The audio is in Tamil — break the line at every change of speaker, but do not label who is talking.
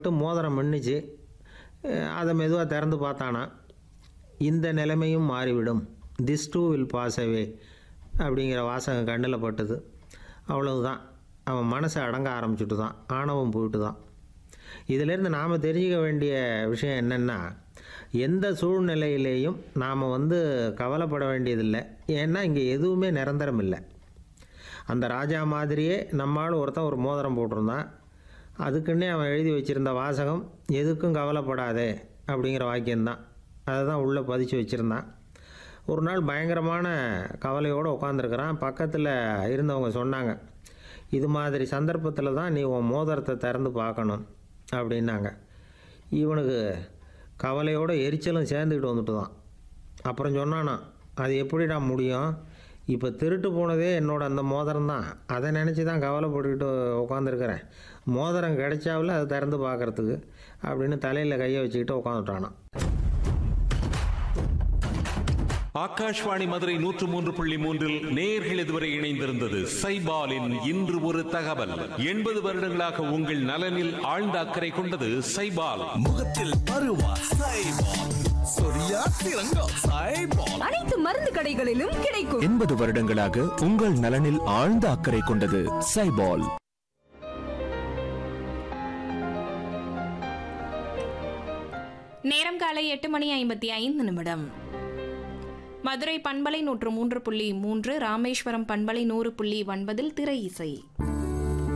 மட்டும் மோதிரம் மின்னுச்சு அஹ் அதை மெதுவாக திறந்து பார்த்தானா இந்த நிலைமையும் மாறிவிடும் this too will pass away அப்படிங்கிற வாசகம் கண்ணில் பட்டுது அவ்வளவுதான் அவன் மனசை அடங்க ஆரம்பிச்சுட்டு தான் ஆணவம் போயிட்டு தான் இதிலேருந்து நாம் தெரிஞ்சுக்க வேண்டிய விஷயம் என்னென்னா எந்த சூழ்நிலையிலேயும் நாம் வந்து கவலைப்பட வேண்டியதில்லை ஏன்னா இங்கே எதுவுமே நிரந்தரம் இல்லை அந்த ராஜா மாதிரியே நம்மால் ஒருத்தன் ஒரு மோதிரம் போட்டிருந்தான் அதுக்குன்னே அவன் எழுதி வச்சிருந்த வாசகம் எதுக்கும் கவலைப்படாதே அப்படிங்கிற வாக்கியம்தான் அதை தான் உள்ளே பதிச்சு வச்சுருந்தான் ஒரு நாள் பயங்கரமான கவலையோடு உட்காந்துருக்கிறான் பக்கத்தில் இருந்தவங்க சொன்னாங்க இது மாதிரி சந்தர்ப்பத்தில் தான் நீ உன் மோதிரத்தை திறந்து பார்க்கணும் அப்படின்னாங்க இவனுக்கு கவலையோட எரிச்சலும் சேர்ந்துக்கிட்டு வந்துட்டு தான் அப்புறம் சொன்னானா அது எப்படிடா முடியும் இப்போ திருட்டு போனதே என்னோட அந்த மோதிரம் தான் அதை நினச்சி தான் கவலைப்பட்டுக்கிட்டு உட்காந்துருக்கிறேன் மோதிரம் கிடைச்சாவில் அதை திறந்து பார்க்கறதுக்கு அப்படின்னு தலையில் கையை வச்சுக்கிட்டு உட்காந்துட்டானான்
ஆகாஷ்வாணி மதுரை நூற்று மூன்று புள்ளி மூன்றில் நேர்கள் இதுவரை இணைந்திருந்தது சைபாலின் இன்று ஒரு தகவல் எண்பது வருடங்களாக உங்கள் நலனில் ஆழ்ந்த அக்கறை கொண்டது சைபால்
முகத்தில் பருவா சைபால் சொரியா சிறங்கா சைபால்
அனைத்து மருந்து கடைகளிலும் கிடைக்கும்
எண்பது வருடங்களாக உங்கள் நலனில் ஆழ்ந்த அக்கறை கொண்டது சைபால்
நேரம் காலை எட்டு மணி ஐம்பத்தி ஐந்து நிமிடம் மதுரை பண்பலை நூற்று மூன்று புள்ளி மூன்று ராமேஸ்வரம் பண்பலை நூறு புள்ளி ஒன்பதில் திரை இசை